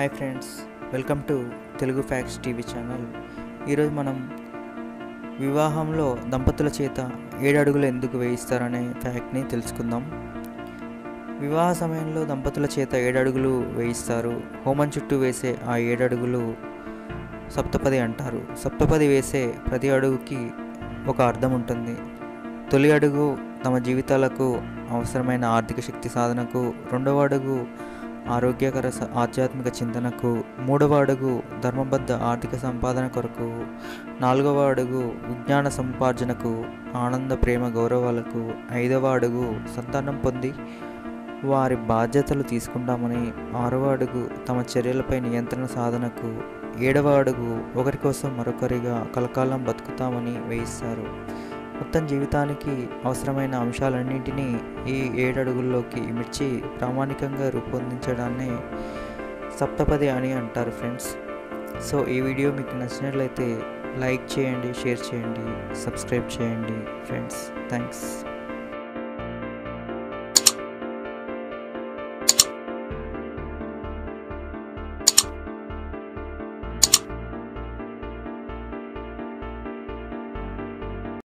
hi friends welcome to Telugu facts TV channel ఈరోజు మనం వివాహంలో దంపతుల చేత ఏడు అడుగులు ఎందుకు వేయిస్తారనే ఫ్యాక్ట్ని తెలుసుకుందాం వివాహ సమయంలో దంపతుల చేత ఏడు అడుగులు వేయిస్తారు హోమం చుట్టూ వేసే ఆ ఏడు అడుగులు సప్తపది అంటారు సప్తపది వేసే ప్రతి అడుగుకి ఒక అర్థం ఉంటుంది తొలి అడుగు తమ జీవితాలకు అవసరమైన ఆర్థిక శక్తి సాధనకు రెండవ అడుగు ఆరోగ్యకర స- ఆధ్యాత్మిక చింతనకు మూడవ అడుగు ధర్మబద్ధ ఆర్థిక సంపాదన కొరకు నాలుగవ అడుగు విజ్ఞాన సంపార్జనకు ఆనంద ప్రేమ గౌరవాలకు ఐదవ అడుగు సంతానం పొంది వారి బాధ్యతలు తీసుకుంటామని ఆరవ అడుగు తమ చర్యలపై నియంత్రణ సాధనకు ఏడవ అడుగు ఒకరి కోసం మరొకరిగా కలకాలం బతుకుతామని వేయిస్తారు మొత్తం జీవితానికి అవసరమైన అంశాలన్నింటినీ ఈ ఏడు అడుగుల్లోకి ఇమిడ్చి ప్రామాణికంగా రూపొందించడాన్నే సప్తపది అని అంటారు ఫ్రెండ్స్ సో ఈ వీడియో మీకు నచ్చినట్లయితే లైక్ చేయండి షేర్ చేయండి సబ్స్క్రైబ్ చేయండి ఫ్రెండ్స్ థ్యాంక్స్